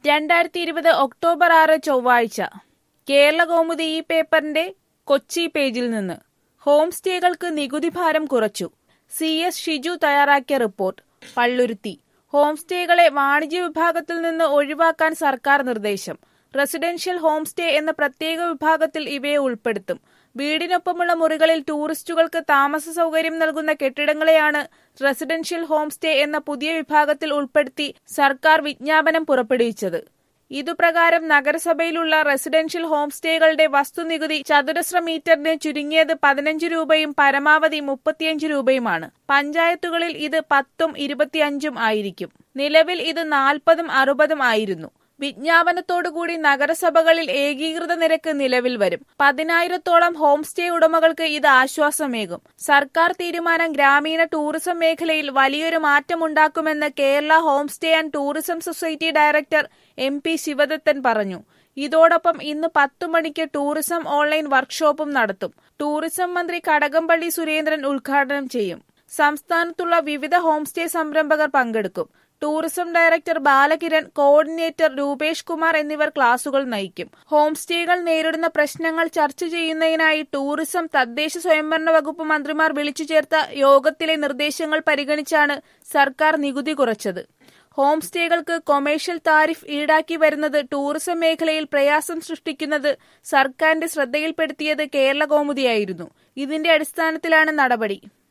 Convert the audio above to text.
രണ്ടായിരത്തി ഇരുപത് ഒക്ടോബർ ആറ് ചൊവ്വാഴ്ച കേരള കൗമുദി ഈ പേപ്പറിന്റെ കൊച്ചി പേജിൽ നിന്ന് ഹോം സ്റ്റേകൾക്ക് നികുതി ഭാരം കുറച്ചു സി എസ് ഷിജു തയ്യാറാക്കിയ റിപ്പോർട്ട് പള്ളുരുത്തി ഹോം സ്റ്റേകളെ വാണിജ്യ വിഭാഗത്തിൽ നിന്ന് ഒഴിവാക്കാൻ സർക്കാർ നിർദ്ദേശം റെസിഡൻഷ്യൽ ഹോം സ്റ്റേ എന്ന പ്രത്യേക വിഭാഗത്തിൽ ഇവയെ ഉൾപ്പെടുത്തും വീടിനൊപ്പമുള്ള മുറികളിൽ ടൂറിസ്റ്റുകൾക്ക് താമസ സൗകര്യം നൽകുന്ന കെട്ടിടങ്ങളെയാണ് റെസിഡൻഷ്യൽ ഹോം സ്റ്റേ എന്ന പുതിയ വിഭാഗത്തിൽ ഉൾപ്പെടുത്തി സർക്കാർ വിജ്ഞാപനം പുറപ്പെടുവിച്ചത് ഇതുപ്രകാരം നഗരസഭയിലുള്ള റെസിഡൻഷ്യൽ ഹോം സ്റ്റേകളുടെ വസ്തുനികുതി ചതുരശ്ര മീറ്ററിന് ചുരുങ്ങിയത് പതിനഞ്ച് രൂപയും പരമാവധി മുപ്പത്തിയഞ്ച് രൂപയുമാണ് പഞ്ചായത്തുകളിൽ ഇത് പത്തും ഇരുപത്തിയഞ്ചും ആയിരിക്കും നിലവിൽ ഇത് നാൽപ്പതും അറുപതും ആയിരുന്നു വിജ്ഞാപനത്തോടുകൂടി നഗരസഭകളിൽ ഏകീകൃത നിരക്ക് നിലവിൽ വരും പതിനായിരത്തോളം ഹോം സ്റ്റേ ഉടമകൾക്ക് ഇത് ആശ്വാസമേകും സർക്കാർ തീരുമാനം ഗ്രാമീണ ടൂറിസം മേഖലയിൽ വലിയൊരു മാറ്റമുണ്ടാക്കുമെന്ന് Kerala home stay and tourism society director M P Sivadathan പറഞ്ഞു ഇതോടൊപ്പം ഇന്ന് പത്തു മണിക്ക് ടൂറിസം ഓൺലൈൻ വർക്ക്ഷോപ്പും നടത്തും ടൂറിസം മന്ത്രി കടകംപള്ളി സുരേന്ദ്രൻ ഉദ്ഘാടനം ചെയ്യും സംസ്ഥാനത്തുള്ള വിവിധ ഹോം സ്റ്റേ സംരംഭകർ പങ്കെടുക്കും tourism director Balakiran coordinator Rupesh Kumar എന്നിവർ ക്ലാസുകൾ നയിക്കും ഹോം സ്റ്റേകൾ നേരിടുന്ന പ്രശ്നങ്ങൾ ചർച്ച ചെയ്യുന്നതിനായി ടൂറിസം തദ്ദേശ സ്വയംഭരണ വകുപ്പ് മന്ത്രിമാർ വിളിച്ചു ചേർത്ത യോഗത്തിലെ നിർദ്ദേശങ്ങൾ പരിഗണിച്ചാണ് സർക്കാർ നികുതി കുറച്ചത് ഹോം സ്റ്റേകൾക്ക് കൊമേഴ്ഷ്യൽ താരിഫ് ഈടാക്കി വരുന്നത് ടൂറിസം മേഖലയിൽ പ്രയാസം സൃഷ്ടിക്കുന്നത് സർക്കാരിന്റെ ശ്രദ്ധയിൽപ്പെടുത്തിയത് കേരള കൗമുദിയായിരുന്നു ഇതിന്റെ അടിസ്ഥാനത്തിലാണ് നടപടി